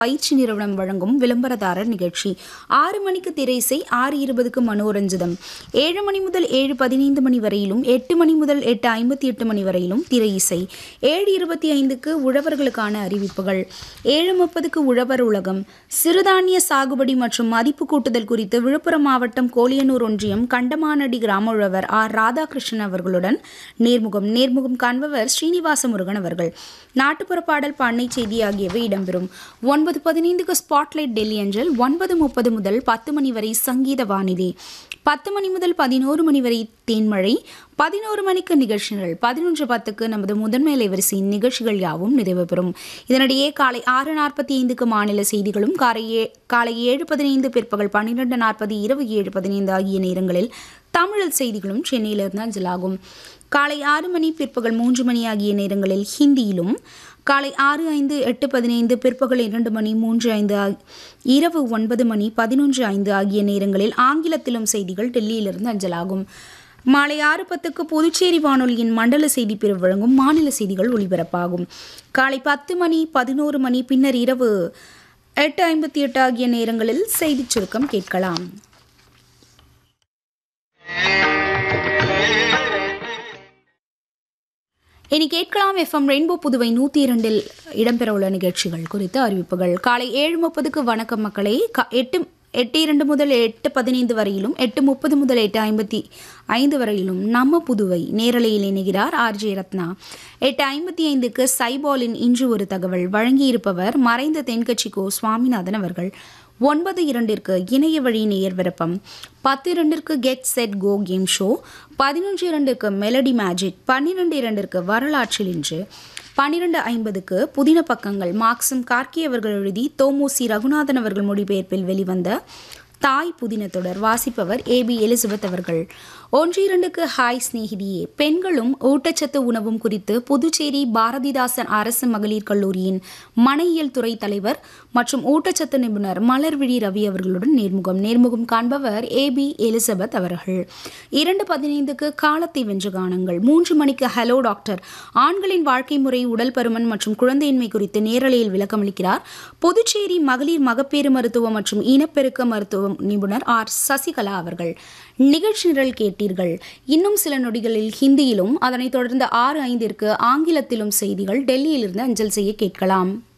பயிற்சி நிறுவனம் வழங்கும் விளம்பரதாரர் நிகழ்ச்சி ஆறு மணிக்கு திரைசை ஆறு இருபதுக்கு மனோரஞ்சிதம் ஏழு மணி முதல் ஏழு பதினைந்து மணி வரையிலும் எட்டு மணி முதல் எட்டு ஐம்பத்தி எட்டு மணி வரையிலும் திரை இசை ஏழு இருபத்தி ஐந்துக்கு உழவர்களுக்கான அறிவிப்புகள் ஏழு முப்பதுக்கு உழவர் உலகம் சிறுதானிய சாகுபடி மற்றும் மதிப்பு கூட்டுதல் குறித்து விழுப்புரம் மாவட்டம் கோலியனூர் ஒன்றியம் கண்டமானடி கிராம உழவர் ஆர் ராதாகிருஷ்ணன் அவர்களுடன் நேர்முகம் நேர்முகம் காண்பவர் ஸ்ரீனிவாச முருகன் அவர்கள் நாட்டுப்புற பாடல் பண்ணை செய்தி ஆகியவை இடம்பெறும் ஒன்பது பதினைந்துக்கு ஸ்பாட்லைட் டெல்லி அஞ்சல் ஒன்பது முப்பது முதல் பத்து மணி வரை சங்கீத வானிலை பத்து மணி முதல் பதினோரு மணி வரை தேன்மழை பதினோரு மணிக்கு நிகழ்ச்சிகள் பதினொன்று பத்துக்கு நமது முதன்மை அலைவரிசையின் நிகழ்ச்சிகள் யாவும் நிறைவு பெறும் இதனிடையே காலை ஆறு நாற்பத்தி ஐந்துக்கு மாநில செய்திகளும் காலை ஏ காலை ஏழு பதினைந்து பிற்பகல் பன்னிரெண்டு நாற்பது இரவு ஏழு பதினைந்து ஆகிய நேரங்களில் தமிழ் செய்திகளும் சென்னையிலிருந்து அஞ்சலாகும் காலை ஆறு மணி பிற்பகல் மூன்று மணி ஆகிய நேரங்களில் ஹிந்தியிலும் காலை ஆறு ஐந்து எட்டு பதினைந்து பிற்பகல் இரண்டு மணி மூன்று ஐந்து ஆ- இரவு ஒன்பது மணி பதினொன்று ஐந்து ஆகிய நேரங்களில் ஆங்கிலத்திலும் செய்திகள் டெல்லியிலிருந்து அஞ்சலாகும் மாலை ஆறு பத்துக்கு புதுச்சேரி வானொலியின் மண்டல செய்தி பிரிவு வழங்கும் மாநில செய்திகள் ஒலிபரப்பாகும் காலை பத்து மணி பதினோரு மணி பின்னர் இரவு எட்டு ஐம்பத்தி எட்டு ஆகிய நேரங்களில் செய்திச் சுருக்கம் கேட்கலாம் இனி கேட்கலாம் எஃப்எம் ரெயின்போ புதுவை நூற்றி இரண்டில் இடம்பெறவுள்ள நிகழ்ச்சிகள் குறித்த அறிவிப்புகள் காலை ஏழு முப்பதுக்கு வணக்கம் மக்களே க- எட்டு எட்டு இரண்டு முதல் எட்டு பதினைந்து வரையிலும் எட்டு முப்பது முதல் எட்டு ஐம்பத்தி ஐந்து வரையிலும் நம்ம புதுவை நேரலையில் இணைகிறார் ஆர்ஜே ரத்னா எட்டு ஐம்பத்தி ஐந்துக்கு சைபாலின் இன்று ஒரு தகவல் வழங்கியிருப்பவர் மறைந்த தென்கட்சி கோ சுவாமிநாதன் அவர்கள் ஒன்பது இரண்டிற்கு இணைய வழி நேயர் விருப்பம் பத்து இரண்டிற்கு get set go game show பதினொன்று இரண்டிற்கு மெலடி மேஜிக் பன்னிரெண்டு இரண்டிற்கு வரலாற்றில் இன்று பன்னிரெண்டு ஐம்பதுக்கு புதின பக்கங்கள் மார்க்சும் கார்கி அவர்கள் எழுதி தோமோசி ரகுநாதன் அவர்கள் மொழிபெயர்ப்பில் வெளிவந்த தாய் புதின தொடர் வாசிப்பவர் ஏபி எலிசபெத் அவர்கள் ஒன்று இரண்டுக்கு ஹாய் சிநேகிதியே பெண்களும் ஊட்டச்சத்து உணவும் குறித்து புதுச்சேரி பாரதிதாசன் அரசு மகளிர் கல்லூரியின் மனையியல் துறை தலைவர் மற்றும் ஊட்டச்சத்து நிபுணர் மலர்விழி ரவி அவர்களுடன் நேர்முகம் நேர்முகம் காண்பவர் ஏபி எலிசபெத் அவர்கள் இரண்டு பதினைந்துக்கு காலத்தை வென்ற கானங்கள் மூன்று மணிக்கு ஹலோ டாக்டர் ஆண்களின் வாழ்க்கை முறை உடல் பருமன் மற்றும் குழந்தையின்மை குறித்து நேரலையில் விளக்கமளிக்கிறார் புதுச்சேரி மகளிர் மகப்பேறு மருத்துவம் மற்றும் இனப்பெருக்க மருத்துவ நிபுணர் ஆர் சசிகலா அவர்கள் நிகழ்ச்சி நிரல் கேட்டீர்கள் இன்னும் சில நொடிகளில் ஹிந்தியிலும் அதனைத் தொடர்ந்து ஆறு ஐந்திற்கு ஆங்கிலத்திலும் செய்திகள் டெல்லியிலிருந்து அஞ்சல் செய்ய கேட்கலாம்